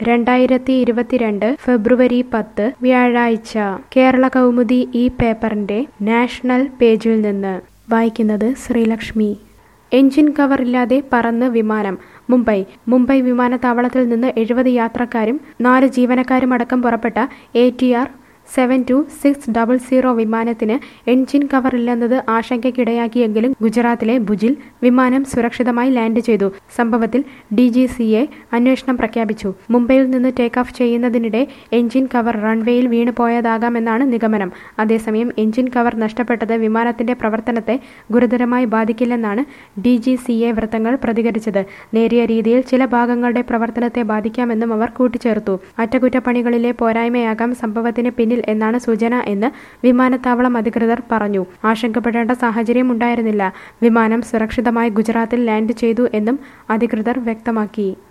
രണ്ടായിരത്തി ഇരുപത്തിരണ്ട് ഫെബ്രുവരി പത്ത് വ്യാഴാഴ്ച കേരള കൗമുദി ഈ പേപ്പറിന്റെ നാഷണൽ പേജിൽ നിന്ന് വായിക്കുന്നത് ശ്രീലക്ഷ്മി എഞ്ചിൻ കവർ ഇല്ലാതെ പറന്ന് വിമാനം മുംബൈ മുംബൈ വിമാനത്താവളത്തിൽ നിന്ന് എഴുപത് യാത്രക്കാരും നാല് ജീവനക്കാരുമടക്കം പുറപ്പെട്ട A T R seven two six double zero വിമാനത്തിന് എൻജിൻ കവർ ഇല്ലെന്നത് ആശങ്കയ്ക്കിടയാക്കിയെങ്കിലും ഗുജറാത്തിലെ ഭുജിൽ വിമാനം സുരക്ഷിതമായി ലാൻഡ് ചെയ്തു സംഭവത്തിൽ ഡി ജി സി എ അന്വേഷണം പ്രഖ്യാപിച്ചു മുംബൈയിൽ നിന്ന് ടേക്ക് ഓഫ് ചെയ്യുന്നതിനിടെ എൻജിൻ കവർ റൺവേയിൽ വീണു പോയതാകാമെന്നാണ് നിഗമനം അതേസമയം എൻജിൻ കവർ നഷ്ടപ്പെട്ടത് വിമാനത്തിന്റെ പ്രവർത്തനത്തെ ഗുരുതരമായി ബാധിക്കില്ലെന്നാണ് ഡി ജി സി എ വൃത്തങ്ങൾ പ്രതികരിച്ചത് നേരിയ രീതിയിൽ ചില ഭാഗങ്ങളുടെ പ്രവർത്തനത്തെ ബാധിക്കാമെന്നും അവർ കൂട്ടിച്ചേർത്തു അറ്റകുറ്റപ്പണികളിലെ പോരായ്മയാകാം സംഭവത്തിന് പിന്നിൽ എന്നാണ് സൂചന എന്ന് വിമാനത്താവളം അധികൃതർ പറഞ്ഞു ആശങ്കപ്പെടേണ്ട സാഹചര്യം ഉണ്ടായിരുന്നില്ല വിമാനം സുരക്ഷിതമായി ഗുജറാത്തിൽ ലാൻഡ് ചെയ്തു എന്നും അധികൃതർ വ്യക്തമാക്കി